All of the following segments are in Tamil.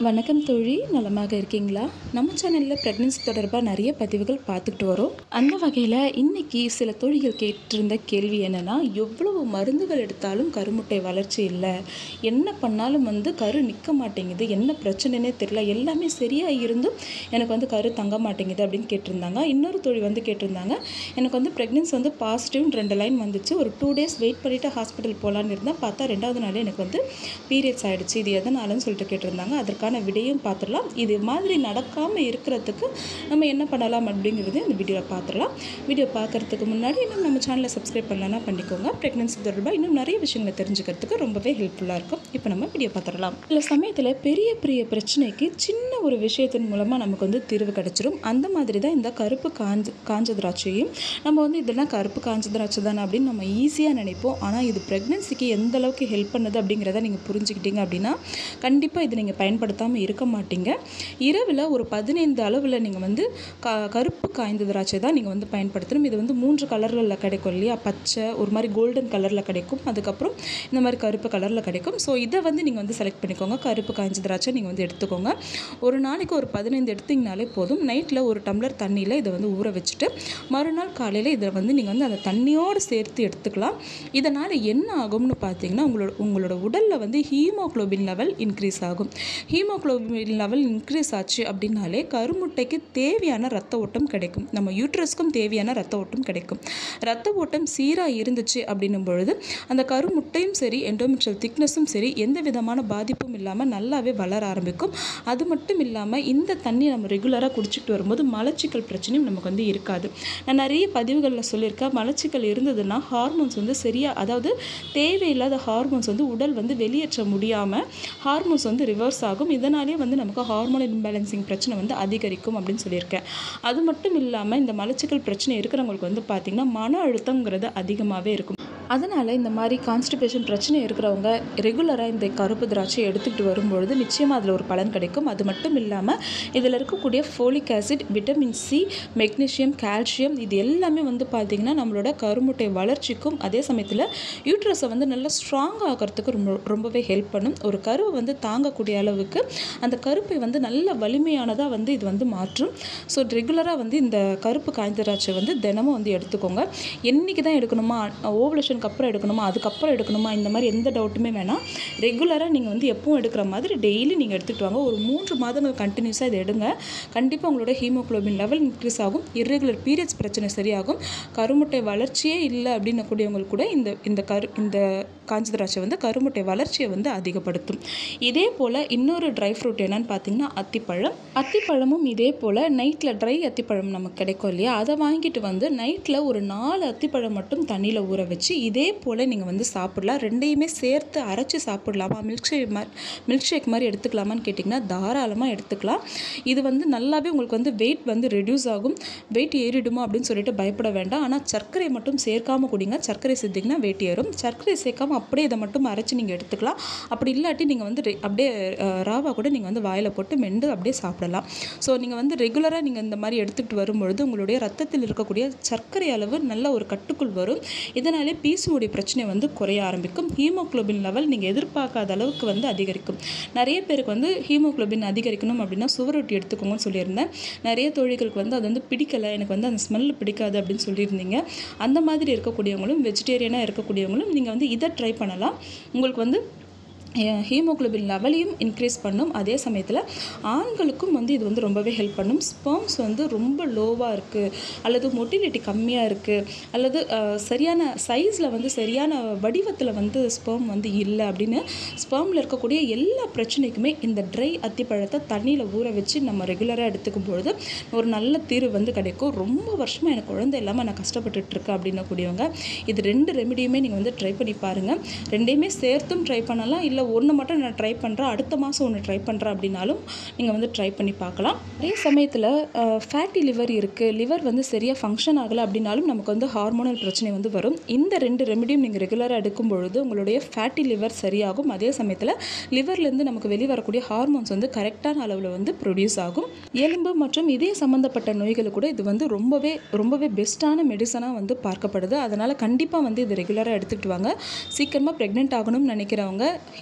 வணக்கம் தோழி நலமாக இருக்கீங்களா நம்ம சேனலில் ப்ரெக்னென்சி தொடர்பாக நிறைய பதிவுகள் பார்த்துக்கிட்டு வரோம் அந்த வகையில் இன்னைக்கு சில தோழிகள் கேட்டிருந்த கேள்வி என்னென்னா எவ்வளவு மருந்துகள் எடுத்தாலும் கருமுட்டை வளர்ச்சி இல்லை என்ன பண்ணாலும் வந்து கரு நிற்க மாட்டேங்குது என்ன பிரச்சனைனே தெரியல எல்லாமே சரியாக இருந்தும் எனக்கு வந்து கரு தங்க மாட்டேங்குது அப்படின்னு கேட்டிருந்தாங்க இன்னொரு தோழி வந்து கேட்டிருந்தாங்க எனக்கு வந்து ப்ரெக்னென்சி வந்து பாசிட்டிவ்னு ரெண்டு லைன் வந்துச்சு ஒரு டூ டேஸ் வெயிட் பண்ணிவிட்டு ஹாஸ்பிட்டல் போகலான்னு இருந்தேன் பார்த்தா ரெண்டாவது நாளே எனக்கு வந்து பீரியட்ஸ் ஆகிடுச்சு இது எதனாலன்னு சொல்லிட்டு கேட்டிருந்தாங்க அதற்கான விடையும் பார்த்துடலாம் இது மாதிரி நடக்காமல் இருக்கிறதுக்கு நம்ம என்ன பண்ணலாம் அப்படிங்கிறது இந்த வீடியோவில் பார்த்துடலாம் வீடியோ பார்க்குறதுக்கு முன்னாடி இன்னும் நம்ம சேனலை சப்ஸ்கிரைப் பண்ணலன்னா பண்ணிக்கோங்க ப்ரெக்னென்சி தொடர்பாக இன்னும் நிறைய விஷயங்களை தெரிஞ்சுக்கிறதுக்கு ரொம்பவே ஹெல்ப்ஃபுல்லாக இருக்கும் இப்போ நம்ம வீடியோ பார்த்துடலாம் சில சமயத்தில் பெரிய பெரிய பிரச்சனைக்கு சின்ன ஒரு விஷயத்தின் மூலமாக நமக்கு வந்து தீர்வு கிடச்சிரும் அந்த மாதிரி தான் இந்த கருப்பு காஞ்ச காஞ்ச திராட்சையும் நம்ம வந்து இதெல்லாம் கருப்பு காஞ்ச திராட்சை தானே அப்படின்னு நம்ம ஈஸியாக நினைப்போம் ஆனால் இது ப்ரெக்னென்சிக்கு எந்த அளவுக்கு ஹெல்ப் பண்ணுது அப்படிங்கிறத நீங்கள் புரிஞ்சுக்கிட்டீங்க அப்படின்னா கண்டிப்பாக இது நீங்கள் பயன்படுத்தாமல் இருக்க மாட்டீங்க இரவில் ஒரு பதினைந்து அளவில் நீங்கள் வந்து க கருப்பு காய்ந்த திராட்சை தான் நீங்கள் வந்து பயன்படுத்தணும் இது வந்து மூன்று கலர்களில் கிடைக்கும் இல்லையா பச்சை ஒரு மாதிரி கோல்டன் கலரில் கிடைக்கும் அதுக்கப்புறம் இந்த மாதிரி கருப்பு கலரில் கிடைக்கும் ஸோ இதை வந்து நீங்கள் வந்து செலக்ட் பண்ணிக்கோங்க கருப்பு காய்ஞ்ச திராட்சை நீங்கள் வந்து எடுத்துக்கோங்க ஒரு நாளைக்கு ஒரு பதினைந்து எடுத்திங்கனாலே போதும் நைட்டில் ஒரு டம்ளர் தண்ணியில் இதை வந்து ஊற வச்சுட்டு மறுநாள் காலையில் இதை வந்து நீங்கள் வந்து அந்த தண்ணியோடு சேர்த்து எடுத்துக்கலாம் இதனால் என்ன ஆகும்னு பார்த்தீங்கன்னா உங்களோட உங்களோட உடலில் வந்து ஹீமோக்ளோபின் லெவல் இன்க்ரீஸ் ஆகும் ஹீமோக்ளோபின் லெவல் இன்க்ரீஸ் ஆச்சு அப்படின்னாலே கருமுட்டைக்கு தேவையான ரத்த ஓட்டம் கிடைக்கும் நம்ம யூட்ரஸ்க்கும் தேவையான ரத்த ஓட்டம் கிடைக்கும் ரத்த ஓட்டம் சீராக இருந்துச்சு அப்படின்னும் பொழுது அந்த கருமுட்டையும் சரி எண்டோமெட்ரியல் திக்னஸும் சரி எந்த விதமான பாதிப்பும் இல்லாமல் நல்லாவே வளர ஆரம்பிக்கும் அது மட்டும் இல்லாமல் இந்த தண்ணி நம்ம ரெகுலராக குடிச்சிட்டு வரும்போது மலச்சிக்கல் பிரச்சனையும் நமக்கு வந்து இருக்காது நான் நிறைய பதிவுகளில் சொல்லியிருக்கேன் மலச்சிக்கல் இருந்ததுன்னா ஹார்மோன்ஸ் வந்து சரியாக அதாவது தேவையில்லாத ஹார்மோன்ஸ் வந்து உடல் வந்து வெளியேற்ற முடியாமல் ஹார்மோன்ஸ் வந்து ரிவர்ஸ் ஆகும் இதனாலே வந்து நமக்கு ஹார்மோனல் இம்பேலன்சிங் பிரச்சனை வந்து அதிகரிக்கும் அப்படின்னு சொல்லியிருக்கேன் அது மட்டும் இல்லாமல் இந்த மலச்சிக்கல் பிரச்சனை இருக்கிறவங்களுக்கு வந்து பார்த்திங்கன்னா மன அழுத்தங்கிறது அதிகமாகவே இருக்கும் அதனால் இந்த மாதிரி கான்ஸ்டிபேஷன் பிரச்சனை இருக்கிறவங்க ரெகுலராக இந்த கருப்பு திராட்சை எடுத்துக்கிட்டு வரும்பொழுது நிச்சயமாக அதில் ஒரு பலன் கிடைக்கும் அது மட்டும் இல்லாமல் இதில் இருக்கக்கூடிய folic acid vitamin C magnesium calcium இது எல்லாமே வந்து பார்த்திங்கன்னா நம்மளோட கருமுட்டை வளர்ச்சிக்கும் அதே சமயத்தில் யூட்ரஸை வந்து நல்லா ஸ்ட்ராங் ஆகிறதுக்கு ரொம்ப ரொம்பவே ஹெல்ப் பண்ணும் ஒரு கருவை வந்து தாங்கக்கூடிய அளவுக்கு அந்த கருப்பை வந்து நல்ல வலிமையானதாக வந்து இது வந்து மாற்றும் ஸோ ரெகுலராக வந்து இந்த கருப்பு காய்ந்த திராட்சை வந்து தினமும் வந்து எடுத்துக்கோங்க என்றைக்கு தான் எடுக்கணுமா ஓவலேஷனுக்கு அப்புறம் எடுக்கணுமா அதுக்கப்புறம் எடுக்கணுமா இந்த மாதிரி எந்த டவுட்டுமே வேணாம் ரெகுலராக நீங்கள் வந்து எப்பவும் எடுக்கிற மாதிரி டெய்லி நீங்கள் எடுத்துகிட்டு வாங்க ஒரு மூன்று மாதங்கள் கண்டினியூஸாக இதை எடுங்க கண்டிப்பாக உங்களோட ஹீமோக்ளோபின் லெவல் இன்க்ரீஸ் ஆகும் இர்ரெகுலர் பீரியட்ஸ் பிரச்சனை சரியாகும் கருமுட்டை வளர்ச்சியே இல்லை அப்படின்னக்கூடியவங்களுக்கு கூட இந்த இந்த கரு இந்த காஞ்ச திராட்சை வந்து கருமுட்டை வளர்ச்சியை வந்து அதிகப்படுத்தும் இதே போல் இன்னொரு ட்ரை ஃப்ரூட் என்னன்னு பார்த்தீங்கன்னா அத்திப்பழம் அத்திப்பழமும் இதே போல் நைட்டில் ட்ரை அத்திப்பழம் நமக்கு கிடைக்கும் இல்லையா அதை வாங்கிட்டு வந்து நைட்டில் ஒரு நாலு அத்திப்பழம் மட்டும் தண்ணியில் ஊற வச்சு இதே போல் நீங்கள் வந்து சாப்பிடலாம் ரெண்டையுமே சேர்த்து அரைச்சி சாப்பிடலாமா மில்க் ஷேக் மாதிரி மில்க் ஷேக் மாதிரி எடுத்துக்கலாமான்னு கேட்டிங்கன்னா தாராளமாக எடுத்துக்கலாம் இது வந்து நல்லாவே உங்களுக்கு வந்து வெயிட் வந்து ரெடியூஸ் ஆகும் வெயிட் ஏறிடுமா அப்படின்னு சொல்லிட்டு பயப்பட வேண்டாம் ஆனால் சர்க்கரை மட்டும் சேர்க்காம குடிங்க சர்க்கரை சேர்த்திங்கன்னா வெயிட் ஏறும் சர்க்கரை சேர்க்காம அப்படியே இதை மட்டும் அரைச்சி நீங்கள் எடுத்துக்கலாம் அப்படி இல்லாட்டி நீங்கள் வந்து ரெ- அப்படியே அஹ், ராவா கூட நீங்கள் வந்து வாயில் போட்டு மெண்டு அப்படியே சாப்பிடலாம் ஸோ நீங்கள் வந்து ரெகுலராக நீங்கள் இந்த மாதிரி எடுத்துக்கிட்டு வரும்பொழுது உங்களுடைய ரத்தத்தில் இருக்கக்கூடிய சர்க்கரை அளவு நல்ல ஒரு கட்டுக்குள் வரும் இதனாலே பிசிஓடி பிரச்சனை வந்து குறைய ஆரம்பிக்கும் ஹீமோக்ளோபின் லெவல் நீங்கள் எதிர்பார்க்காத அளவுக்கு வந்து அதிகரிக்கும் நிறைய பேருக்கு வந்து ஹீமோக்ளோபின் அதிகரிக்கணும் அப்படின்னா சுவரொட்டி எடுத்துக்கோங்கன்னு சொல்லியிருந்தேன் நிறைய தோழிகளுக்கு வந்து அது வந்து பிடிக்கலை எனக்கு வந்து அந்த ஸ்மெல் பிடிக்காது அப்படின்னு சொல்லியிருந்தீங்க அந்த மாதிரி இருக்கக்கூடியவங்களும் வெஜிடேரியனாக இருக்கக்கூடியவங்களும் நீங்கள் வந்து இதை ட்ரை பண்ணலாம் உங்களுக்கு வந்து ஹீமோக்ளோபின் லெவலையும் இன்க்ரீஸ் பண்ணும் அதே சமயத்தில் ஆண்களுக்கும் வந்து இது வந்து ரொம்பவே ஹெல்ப் பண்ணும் ஸ்பெர்ம்ஸ் வந்து ரொம்ப லோவாக இருக்குது அல்லது மொட்டிலிட்டி கம்மியாக இருக்குது அல்லது அஹ், சரியான சைஸில் வந்து சரியான வடிவத்தில் வந்து ஸ்பெர்ம் வந்து இல்லை அப்படின்னு ஸ்பெர்மில் இருக்கக்கூடிய எல்லா பிரச்சனைக்குமே இந்த ட்ரை அத்திப்பழத்தை தண்ணியில் ஊற வச்சு நம்ம ரெகுலராக எடுத்துக்கும் பொழுது ஒரு நல்ல தீர்வு வந்து கிடைக்கும் ரொம்ப வருஷமாக எனக்கு குழந்தை இல்லாமல் நான் கஷ்டப்பட்டுட்டு இருக்கேன் அப்படின்னக்கூடியவங்க இது ரெண்டு ரெமிடியுமே நீங்கள் வந்து ட்ரை பண்ணி பாருங்கள் ரெண்டையுமே சேர்த்தும் ட்ரை பண்ணலாம் இல்லை ஒன்று மட்டும் நான் ட்ரை பண்ணுறேன் அடுத்த மாதம் ஒன்று ட்ரை பண்ணுறேன் அப்படின்னாலும் நீங்கள் வந்து ட்ரை பண்ணி பார்க்கலாம் அதே சமயத்தில் ஃபேட்டி லிவர் இருக்குது லிவர் வந்து சரியாக ஃபங்க்ஷன் ஆகலை அப்படின்னாலும் நமக்கு வந்து ஹார்மோனல் பிரச்சனை வந்து வரும் இந்த ரெண்டு ரெமிடியும் நீங்கள் ரெகுலராக எடுக்கும் பொழுது உங்களுடைய ஃபேட்டி லிவர் சரியாகும் அதே சமயத்தில் லிவர்லேருந்து நமக்கு வெளிவரக்கூடிய ஹார்மோன்ஸ் வந்து கரெக்டான அளவில் வந்து ப்ரொடியூஸ் ஆகும் எலும்பு மற்றும் இதய சம்மந்தப்பட்ட நோய்கள் கூட இது வந்து ரொம்பவே ரொம்பவே பெஸ்ட்டான மெடிசனாக வந்து பார்க்கப்படுது அதனால் கண்டிப்பாக வந்து இது ரெகுலராக எடுத்துக்கிட்டு வாங்க சீக்கிரமாக ப்ரெக்னென்ட் ஆகணும்னு நினைக்கிறவங்க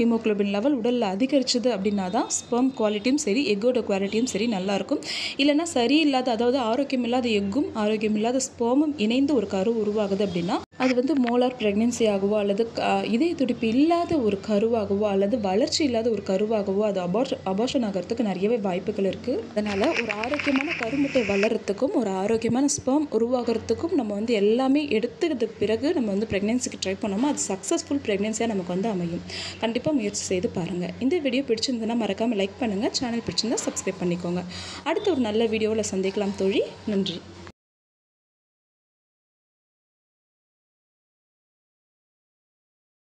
ஹீமோக்ளோபின் லெவல் உடலில் அதிகரிச்சது அப்படின்னா தான் ஸ்பெர்ம் குவாலிட்டியும் சரி எக்கோட குவாலிட்டியும் சரி நல்லாயிருக்கும் இல்லைன்னா சரியில்லாத அதாவது ஆரோக்கியம் இல்லாத எக்கும் ஆரோக்கியம் இல்லாத ஸ்பெர்மும் இணைந்து ஒரு கரு உருவாகுது அப்படின்னா அது வந்து மோலார் ப்ரெக்னென்சி ஆகவோ அல்லது க- இதய துடிப்பு இல்லாத ஒரு கருவாகவோ அல்லது வளர்ச்சி இல்லாத ஒரு கருவாகவோ அது அபார்ஷ் அபார்ஷன் ஆகிறதுக்கு நிறையவே வாய்ப்புகள் இருக்குது அதனால் ஒரு ஆரோக்கியமான கருமுட்டை வளர்கிறதுக்கும் ஒரு ஆரோக்கியமான ஸ்பெர்ம் உருவாகிறதுக்கும் நம்ம வந்து எல்லாமே எடுத்துக்கிறதுக்கு பிறகு நம்ம வந்து ப்ரெக்னென்சிக்கு ட்ரை பண்ணோமோ அது சக்ஸஸ்ஃபுல் ப்ரெக்னென்சியாக நமக்கு வந்து அமையும் கண்டிப்பாக முயற்சி செய்து பாருங்கள் இந்த வீடியோ பிடிச்சிருந்ததுன்னா மறக்காமல் லைக் பண்ணுங்கள் சேனல் பிடிச்சிருந்தா சப்ஸ்கிரைப் பண்ணிக்கோங்க அடுத்த ஒரு நல்ல வீடியோவில் சந்திக்கலாம் தோழி நன்றி